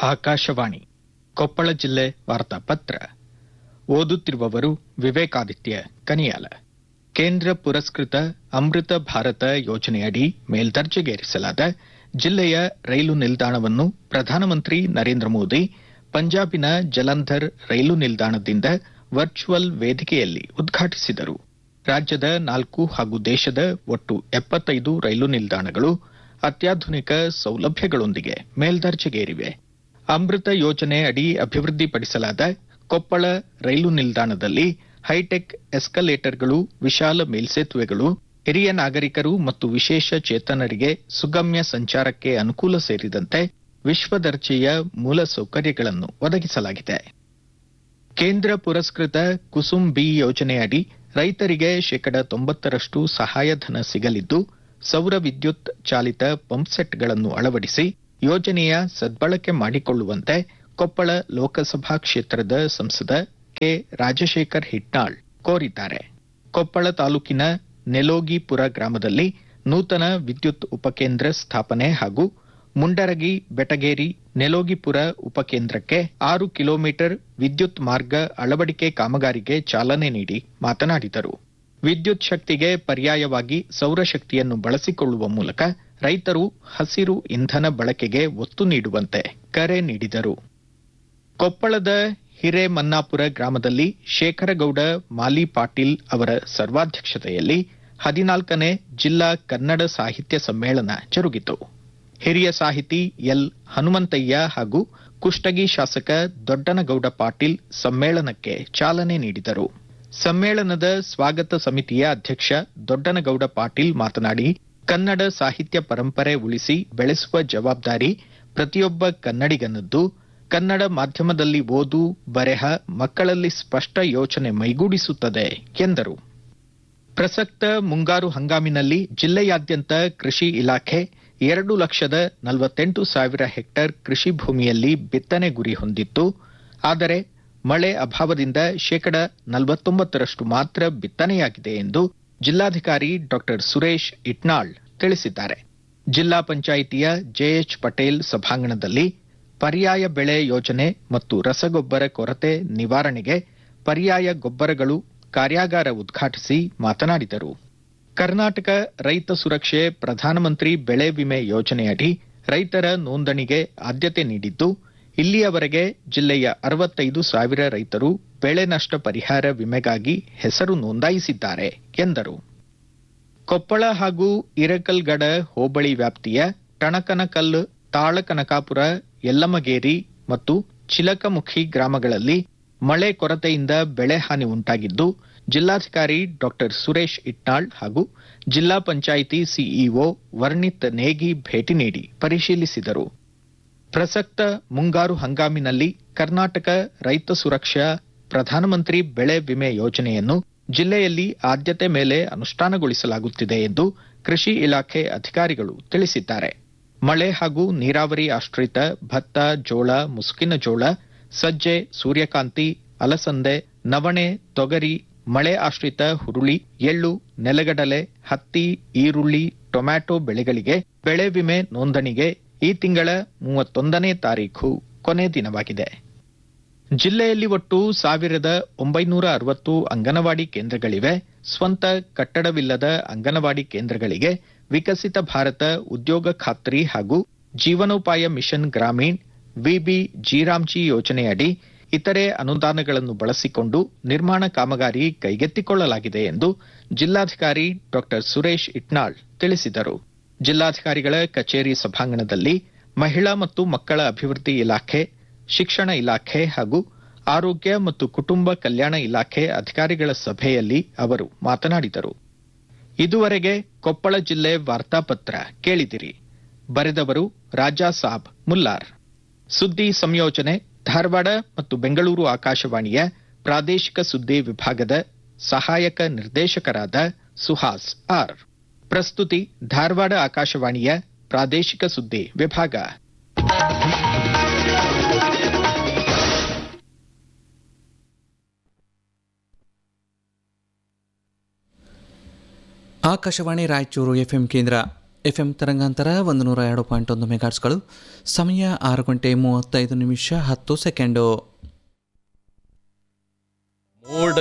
ಆಕಾಶವಾಣಿ ಕೊಪ್ಪಳ ಜಿಲ್ಲೆ ವಾರ್ತಾಪತ್ರ ಓದುತ್ತಿರುವವರು ವಿವೇಕಾದಿತ್ಯ ಕನಿಯಾಲ ಕೇಂದ್ರ ಪುರಸ್ಕೃತ ಅಮೃತ ಭಾರತ ಯೋಜನೆಯಡಿ ಮೇಲ್ದರ್ಜೆಗೇರಿಸಲಾದ ಜಿಲ್ಲೆಯ ರೈಲು ನಿಲ್ದಾಣವನ್ನು ಪ್ರಧಾನಮಂತ್ರಿ ನರೇಂದ್ರ ಮೋದಿ ಪಂಜಾಬಿನ ಜಲಂಧರ್ ರೈಲು ನಿಲ್ದಾಣದಿಂದ ವರ್ಚುವಲ್ ವೇದಿಕೆಯಲ್ಲಿ ಉದ್ಘಾಟಿಸಿದರು ರಾಜ್ಯದ ನಾಲ್ಕು ಹಾಗೂ ದೇಶದ ಒಟ್ಟು ಎಪ್ಪತ್ತೈದು ರೈಲು ನಿಲ್ದಾಣಗಳು ಅತ್ಯಾಧುನಿಕ ಸೌಲಭ್ಯಗಳೊಂದಿಗೆ ಮೇಲ್ದರ್ಜೆಗೇರಿವೆ ಅಮೃತ ಯೋಜನೆ ಅಡಿ ಅಭಿವೃದ್ಧಿಪಡಿಸಲಾದ ಕೊಪ್ಪಳ ರೈಲು ನಿಲ್ದಾಣದಲ್ಲಿ ಹೈಟೆಕ್ ಎಸ್ಕಲೇಟರ್ಗಳು ವಿಶಾಲ ಮೇಲ್ಸೇತುವೆಗಳು ಹಿರಿಯ ನಾಗರಿಕರು ಮತ್ತು ವಿಶೇಷ ಚೇತನರಿಗೆ ಸುಗಮ್ಯ ಸಂಚಾರಕ್ಕೆ ಅನುಕೂಲ ಸೇರಿದಂತೆ ವಿಶ್ವದರ್ಜೆಯ ಮೂಲಸೌಕರ್ಯಗಳನ್ನು ಒದಗಿಸಲಾಗಿದೆ ಕೇಂದ್ರ ಪುರಸ್ಕೃತ ಕುಸುಮ್ ಬಿ ಯೋಜನೆಯಡಿ ರೈತರಿಗೆ ಶೇಕಡ ತೊಂಬತ್ತರಷ್ಟು ಸಹಾಯಧನ ಸಿಗಲಿದ್ದು ಸೌರ ವಿದ್ಯುತ್ ಚಾಲಿತ ಪಂಪ್ಸೆಟ್ಗಳನ್ನು ಅಳವಡಿಸಿ ಯೋಜನೆಯ ಸದ್ಬಳಕೆ ಮಾಡಿಕೊಳ್ಳುವಂತೆ ಕೊಪ್ಪಳ ಲೋಕಸಭಾ ಕ್ಷೇತ್ರದ ಸಂಸದ ಕೆ ರಾಜಶೇಖರ್ ಹಿಟ್ನಾಳ್ ಕೋರಿದ್ದಾರೆ ಕೊಪ್ಪಳ ತಾಲೂಕಿನ ನೆಲೋಗಿಪುರ ಗ್ರಾಮದಲ್ಲಿ ನೂತನ ವಿದ್ಯುತ್ ಉಪಕೇಂದ್ರ ಸ್ಥಾಪನೆ ಹಾಗೂ ಮುಂಡರಗಿ ಬೆಟಗೇರಿ ನೆಲೋಗಿಪುರ ಉಪಕೇಂದ್ರಕ್ಕೆ ಆರು ಕಿಲೋಮೀಟರ್ ವಿದ್ಯುತ್ ಮಾರ್ಗ ಅಳವಡಿಕೆ ಕಾಮಗಾರಿಗೆ ಚಾಲನೆ ನೀಡಿ ಮಾತನಾಡಿದರು ವಿದ್ಯುತ್ ಶಕ್ತಿಗೆ ಪರ್ಯಾಯವಾಗಿ ಸೌರಶಕ್ತಿಯನ್ನು ಬಳಸಿಕೊಳ್ಳುವ ಮೂಲಕ ರೈತರು ಹಸಿರು ಇಂಧನ ಬಳಕೆಗೆ ಒತ್ತು ನೀಡುವಂತೆ ಕರೆ ನೀಡಿದರು ಕೊಪ್ಪಳದ ಹಿರೇಮನ್ನಾಪುರ ಗ್ರಾಮದಲ್ಲಿ ಶೇಖರಗೌಡ ಮಾಲಿ ಪಾಟೀಲ್ ಅವರ ಸರ್ವಾಧ್ಯಕ್ಷತೆಯಲ್ಲಿ ಹದಿನಾಲ್ಕನೇ ಜಿಲ್ಲಾ ಕನ್ನಡ ಸಾಹಿತ್ಯ ಸಮ್ಮೇಳನ ಜರುಗಿತು ಹಿರಿಯ ಸಾಹಿತಿ ಎಲ್ ಹನುಮಂತಯ್ಯ ಹಾಗೂ ಕುಷ್ಟಗಿ ಶಾಸಕ ದೊಡ್ಡನಗೌಡ ಪಾಟೀಲ್ ಸಮ್ಮೇಳನಕ್ಕೆ ಚಾಲನೆ ನೀಡಿದರು ಸಮ್ಮೇಳನದ ಸ್ವಾಗತ ಸಮಿತಿಯ ಅಧ್ಯಕ್ಷ ದೊಡ್ಡನಗೌಡ ಪಾಟೀಲ್ ಮಾತನಾಡಿ ಕನ್ನಡ ಸಾಹಿತ್ಯ ಪರಂಪರೆ ಉಳಿಸಿ ಬೆಳೆಸುವ ಜವಾಬ್ದಾರಿ ಪ್ರತಿಯೊಬ್ಬ ಕನ್ನಡಿಗನದ್ದು ಕನ್ನಡ ಮಾಧ್ಯಮದಲ್ಲಿ ಓದು ಬರೆಹ ಮಕ್ಕಳಲ್ಲಿ ಸ್ಪಷ್ಟ ಯೋಚನೆ ಮೈಗೂಡಿಸುತ್ತದೆ ಎಂದರು ಪ್ರಸಕ್ತ ಮುಂಗಾರು ಹಂಗಾಮಿನಲ್ಲಿ ಜಿಲ್ಲೆಯಾದ್ಯಂತ ಕೃಷಿ ಇಲಾಖೆ ಎರಡು ಲಕ್ಷದ ನಲವತ್ತೆಂಟು ಸಾವಿರ ಹೆಕ್ಟೇರ್ ಕೃಷಿ ಭೂಮಿಯಲ್ಲಿ ಬಿತ್ತನೆ ಗುರಿ ಹೊಂದಿತ್ತು ಆದರೆ ಮಳೆ ಅಭಾವದಿಂದ ಶೇಕಡ ನಲವತ್ತೊಂಬತ್ತರಷ್ಟು ಮಾತ್ರ ಬಿತ್ತನೆಯಾಗಿದೆ ಎಂದು ಜಿಲ್ಲಾಧಿಕಾರಿ ಡಾ ಸುರೇಶ್ ಇಟ್ನಾಳ್ ತಿಳಿಸಿದ್ದಾರೆ ಜಿಲ್ಲಾ ಪಂಚಾಯಿತಿಯ ಜೆಎಚ್ ಪಟೇಲ್ ಸಭಾಂಗಣದಲ್ಲಿ ಪರ್ಯಾಯ ಬೆಳೆ ಯೋಜನೆ ಮತ್ತು ರಸಗೊಬ್ಬರ ಕೊರತೆ ನಿವಾರಣೆಗೆ ಪರ್ಯಾಯ ಗೊಬ್ಬರಗಳು ಕಾರ್ಯಾಗಾರ ಉದ್ಘಾಟಿಸಿ ಮಾತನಾಡಿದರು ಕರ್ನಾಟಕ ರೈತ ಸುರಕ್ಷೆ ಪ್ರಧಾನಮಂತ್ರಿ ಬೆಳೆ ವಿಮೆ ಯೋಜನೆಯಡಿ ರೈತರ ನೋಂದಣಿಗೆ ಆದ್ಯತೆ ನೀಡಿದ್ದು ಇಲ್ಲಿಯವರೆಗೆ ಜಿಲ್ಲೆಯ ಅರವತ್ತೈದು ಸಾವಿರ ರೈತರು ಬೆಳೆ ನಷ್ಟ ಪರಿಹಾರ ವಿಮೆಗಾಗಿ ಹೆಸರು ನೋಂದಾಯಿಸಿದ್ದಾರೆ ಎಂದರು ಕೊಪ್ಪಳ ಹಾಗೂ ಇರಕಲ್ಗಡ ಹೋಬಳಿ ವ್ಯಾಪ್ತಿಯ ಟಣಕನಕಲ್ ತಾಳಕನಕಾಪುರ ಯಲ್ಲಮಗೇರಿ ಮತ್ತು ಚಿಲಕಮುಖಿ ಗ್ರಾಮಗಳಲ್ಲಿ ಮಳೆ ಕೊರತೆಯಿಂದ ಬೆಳೆ ಹಾನಿ ಉಂಟಾಗಿದ್ದು ಜಿಲ್ಲಾಧಿಕಾರಿ ಡಾ ಸುರೇಶ್ ಇಟ್ನಾಳ್ ಹಾಗೂ ಜಿಲ್ಲಾ ಪಂಚಾಯಿತಿ ಸಿಇಒ ವರ್ಣಿತ್ ನೇಗಿ ಭೇಟಿ ನೀಡಿ ಪರಿಶೀಲಿಸಿದರು ಪ್ರಸಕ್ತ ಮುಂಗಾರು ಹಂಗಾಮಿನಲ್ಲಿ ಕರ್ನಾಟಕ ರೈತ ಸುರಕ್ಷಾ ಪ್ರಧಾನಮಂತ್ರಿ ಬೆಳೆ ವಿಮೆ ಯೋಜನೆಯನ್ನು ಜಿಲ್ಲೆಯಲ್ಲಿ ಆದ್ಯತೆ ಮೇಲೆ ಅನುಷ್ಠಾನಗೊಳಿಸಲಾಗುತ್ತಿದೆ ಎಂದು ಕೃಷಿ ಇಲಾಖೆ ಅಧಿಕಾರಿಗಳು ತಿಳಿಸಿದ್ದಾರೆ ಮಳೆ ಹಾಗೂ ನೀರಾವರಿ ಆಶ್ರಿತ ಭತ್ತ ಜೋಳ ಮುಸುಕಿನ ಜೋಳ ಸಜ್ಜೆ ಸೂರ್ಯಕಾಂತಿ ಅಲಸಂದೆ ನವಣೆ ತೊಗರಿ ಮಳೆ ಆಶ್ರಿತ ಹುರುಳಿ ಎಳ್ಳು ನೆಲಗಡಲೆ ಹತ್ತಿ ಈರುಳ್ಳಿ ಟೊಮ್ಯಾಟೊ ಬೆಳೆಗಳಿಗೆ ಬೆಳೆ ವಿಮೆ ನೋಂದಣಿಗೆ ಈ ತಿಂಗಳ ಮೂವತ್ತೊಂದನೇ ತಾರೀಖು ಕೊನೆ ದಿನವಾಗಿದೆ ಜಿಲ್ಲೆಯಲ್ಲಿ ಒಟ್ಟು ಸಾವಿರದ ಒಂಬೈನೂರ ಅರವತ್ತು ಅಂಗನವಾಡಿ ಕೇಂದ್ರಗಳಿವೆ ಸ್ವಂತ ಕಟ್ಟಡವಿಲ್ಲದ ಅಂಗನವಾಡಿ ಕೇಂದ್ರಗಳಿಗೆ ವಿಕಸಿತ ಭಾರತ ಉದ್ಯೋಗ ಖಾತ್ರಿ ಹಾಗೂ ಜೀವನೋಪಾಯ ಮಿಷನ್ ಗ್ರಾಮೀಣ್ ವಿಬಿ ಜೀರಾಮ್ಜಿ ಯೋಜನೆಯಡಿ ಇತರೆ ಅನುದಾನಗಳನ್ನು ಬಳಸಿಕೊಂಡು ನಿರ್ಮಾಣ ಕಾಮಗಾರಿ ಕೈಗೆತ್ತಿಕೊಳ್ಳಲಾಗಿದೆ ಎಂದು ಜಿಲ್ಲಾಧಿಕಾರಿ ಡಾ ಸುರೇಶ್ ಇಟ್ನಾಳ್ ತಿಳಿಸಿದರು ಜಿಲ್ಲಾಧಿಕಾರಿಗಳ ಕಚೇರಿ ಸಭಾಂಗಣದಲ್ಲಿ ಮಹಿಳಾ ಮತ್ತು ಮಕ್ಕಳ ಅಭಿವೃದ್ಧಿ ಇಲಾಖೆ ಶಿಕ್ಷಣ ಇಲಾಖೆ ಹಾಗೂ ಆರೋಗ್ಯ ಮತ್ತು ಕುಟುಂಬ ಕಲ್ಯಾಣ ಇಲಾಖೆ ಅಧಿಕಾರಿಗಳ ಸಭೆಯಲ್ಲಿ ಅವರು ಮಾತನಾಡಿದರು ಇದುವರೆಗೆ ಕೊಪ್ಪಳ ಜಿಲ್ಲೆ ವಾರ್ತಾಪತ್ರ ಕೇಳಿದಿರಿ ಬರೆದವರು ರಾಜಾ ಸಾಬ್ ಮುಲ್ಲಾರ್ ಸುದ್ದಿ ಸಂಯೋಜನೆ ಧಾರವಾಡ ಮತ್ತು ಬೆಂಗಳೂರು ಆಕಾಶವಾಣಿಯ ಪ್ರಾದೇಶಿಕ ಸುದ್ದಿ ವಿಭಾಗದ ಸಹಾಯಕ ನಿರ್ದೇಶಕರಾದ ಸುಹಾಸ್ ಆರ್ ಪ್ರಸ್ತುತಿ ಧಾರವಾಡ ಆಕಾಶವಾಣಿಯ ಪ್ರಾದೇಶಿಕ ಸುದ್ದಿ ವಿಭಾಗ ಆಕಾಶವಾಣಿ ರಾಯಚೂರು ಎಫ್ಎಂ ಕೇಂದ್ರ ಎಫ್ ಎಂ ತರಂಗಾಂತರ ಒಂದು ನೂರ ಎರಡು ಪಾಯಿಂಟ್ ಒಂದು ಮೆಗಾಟ್ಸ್ಗಳು ಸಮಯ ಆರು ಗಂಟೆ ಮೂವತ್ತೈದು ನಿಮಿಷ ಹತ್ತು ಸೆಕೆಂಡು ಮೋಡ